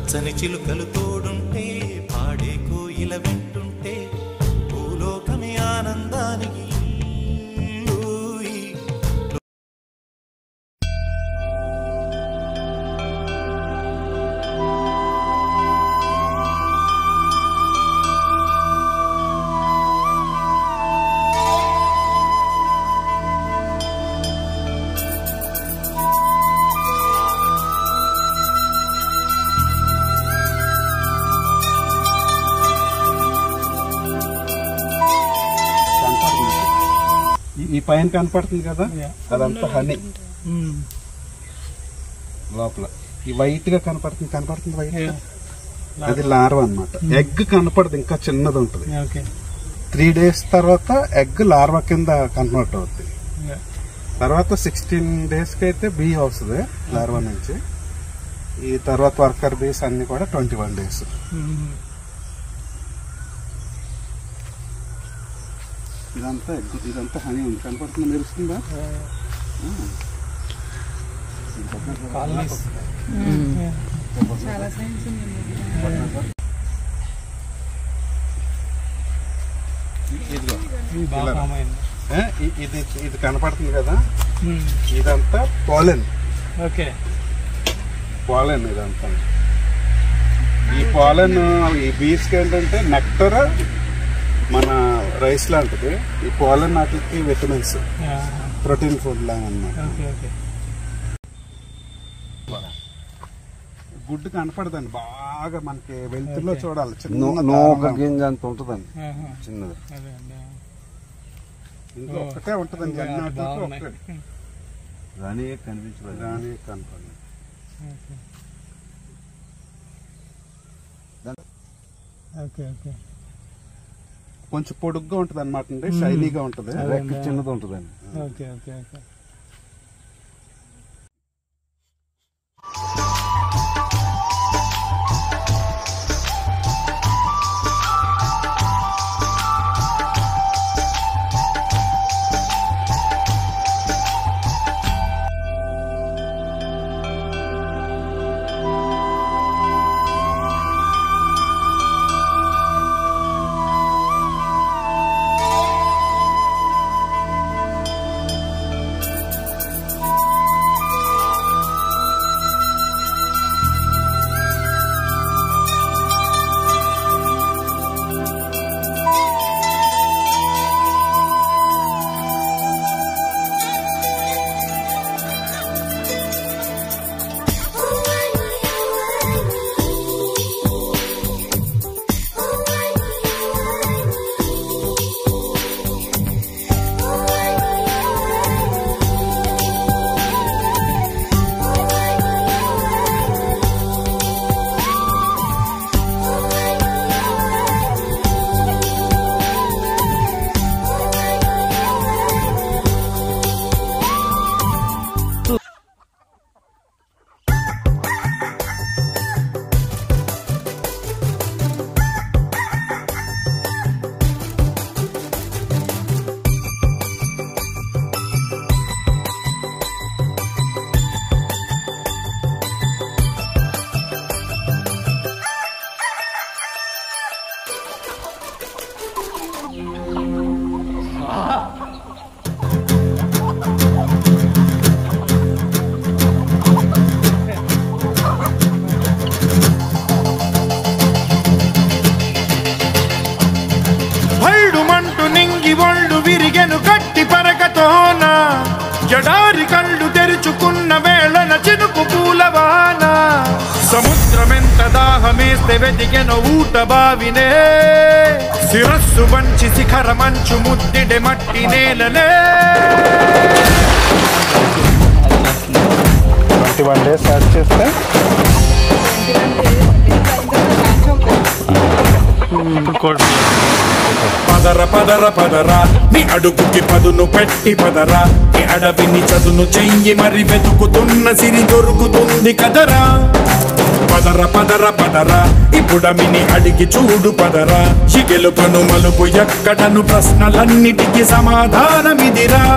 పచ్చని చిలుకలు తోడుంటే పాడే కోయిల వింటుంటే భూలోకమే ఆనందానికి ఊయి. కనపడుతుంది ఈ- ఈ పైన కనపడుతుంది కదా అదంతా హనీ లోపల ఈ వైట్ గా కనపడుతుంది కనపడుతుంది వైట్ అది లార్వ అన్నమాట ఎగ్ కనపడదు ఇంకా చిన్నది ఉంటుంది ఓకే త్రీ డేస్ తర్వాత ఎగ్ లార్వా కింద కన్వర్ట్ అవుతుంది తర్వాత సిక్స్టీన్ డేస్ కి అయితే బీ వస్తుంది లార్వా నుంచి ఈ తర్వాత వర్కర్ బీస్ అన్ని కూడా ట్వంటీ వన్ డేస్ ఇదంతా ఎగ్ ఇదంతా హనీ ఉంది కనపడుతుంది మెరుస్తుందా ఇదిగో బాగా ఫామ్ అయింది ఏ, ఇ- ఇది ఇది కనపడుతుంది కదా ఇదంతా పోలెన్ ఓకే పోలెన్ ఇదంతా ఈ పోలెన్ ఈ బీస్ ఏంటంటే నెక్టర్ మన రైస్ లాంటిది ఈ పోలెన్ వాటికి విటమిన్స్ ప్రోటీన్ ఫుడ్ లాగా అన్నమాట ఓకే ఓకే గుడ్డు కనపడదండి బాగా మనకి వెలుతురులో చూడాలి చిన్న నూక దారం. గింజ అంత ఉంటుందండి చిన్నది అదే అండి ఇందులో ఒక్కటే ఉంటదండి అన్ని వాటిలో బాగున్నాయి. ఒక్కటే రాని కనిపించదు దాని కనపడదు ఓకే ఓకే కొంచెం పొడుగ్గా ఉంటది అనమాట అండి షైనీగా ఉంటది రెక్క చిన్నది ఉంటుందండి ఓకే ఓకే ఓకే భళ్ళుమంటూ నింగి ఒళ్ళు విరిగెను గట్టి పరకతోన జడారి కళ్ళు తెరుచుకున్న వేళన చినుకు పూలవాన సముద్రమెంత దాహమేస్తే వెతికెను ఊట బావినే శిరస్సు వంచి శిఖర మంచు ముద్దిడె మట్టి నేలనే ట్వంటీ వన్ డేస్ యాడ్ చేస్తే పదర పదర పదరా నీ అడుగుకి పదును పెట్టి పదరా నీ అడవిని చదును చెయ్యి మరి వెతుకుతున్న సిరి దొరుకుతుంది కదరా పదర పదర పదరా ఇప్పుడమిని అడిగి చూడు పదరా చిగెలు పను మలుపు ఎక్కడను ప్రశ్నలన్నిటికీ సమాధానమిదిరా